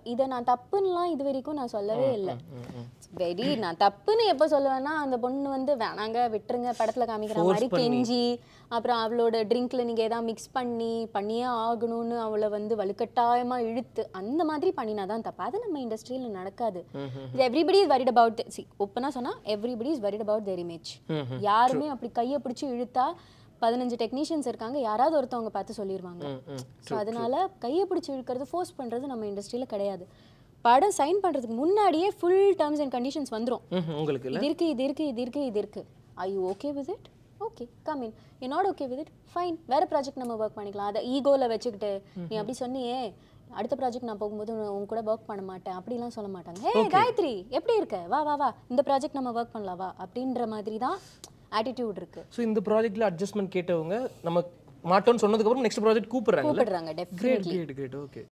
இதை நான் தப்புன்னுலாம் இது வரைக்கும் நான் சொல்லவே இல்லை வெரி நான் தப்புன்னு எப்போ சொல்லுவேன்னா அந்த பொண்ணு வந்து வேணாங்க விட்டுருங்க படத்துல காமிக்கிற மாதிரி கெஞ்சி அப்புறம் அவளோட ட்ரிங்க்ல நீங்க ஏதாவது மிக்ஸ் பண்ணி பண்ணியே ஆகணும்னு அவளை வந்து வலுக்கட்டாயமா இழுத்து அந்த மாதிரி பண்ணினா தான் தப்பு அது நம்ம இண்டஸ்ட்ரியில நடக்காது எவ்ரிபடி இஸ் வரிட் அபவுட் சி ஒப்பனா சொன்னா everybody is worried about their image யாருமே அப்படி கையை பிடிச்சி இழுத்தா பதினஞ்சு டெக்னீஷியன்ஸ் இருக்காங்க யாராவது ஒருத்தவங்க பார்த்து சொல்லிடுவாங்க ஸோ அதனால கையை பிடிச்சி இழுக்கிறது ஃபோர்ஸ் பண்றது நம்ம இண்டஸ்ட்ரியில கிடையாது படம் சைன் பண்றதுக்கு முன்னாடியே ஃபுல் டேர்ம்ஸ் அண்ட் கண்டிஷன்ஸ் வந்துரும் ம்ஹும், உங்களுக்கு இல்ல இது இருக்கு இது இருக்கு இது இருக்கு இது இருக்கு I you okay with it okay come in you not okay with it fine வேற ப்ராஜெக்ட் நம்ம ஒர்க் பண்ணிக்கலாம் அதை ஈகோல வச்சுக்கிட்டு நீ அப்படி சொன்னியே அடுத்த ப்ராஜெக்ட் நான் போகும்போது உன் உன் கூட ஒர்க் பண்ண மாட்டேன் அப்படிலாம் சொல்ல மாட்டாங்க ஹே காயத்ரி எப்படி இருக்க வா வா வா இந்த ப்ராஜெக்ட் நம்ம ஒர்க் பண்ணலாம் வா அப்படின்ற மாதிரி தான் ஆட்டிடியூட் இருக்கு ஸோ இந்த ப்ராஜெக்ட்ல அட்ஜஸ்ட்மெண்ட் கேட்டவங்க நம்ம மாட்டோம்னு சொன்னதுக்கு அப்புறம் நெக்ஸ்ட் ப்ராஜெக்ட் கூப்பிடுறாங்க கூப்பிடுறாங்க definitely great great great okay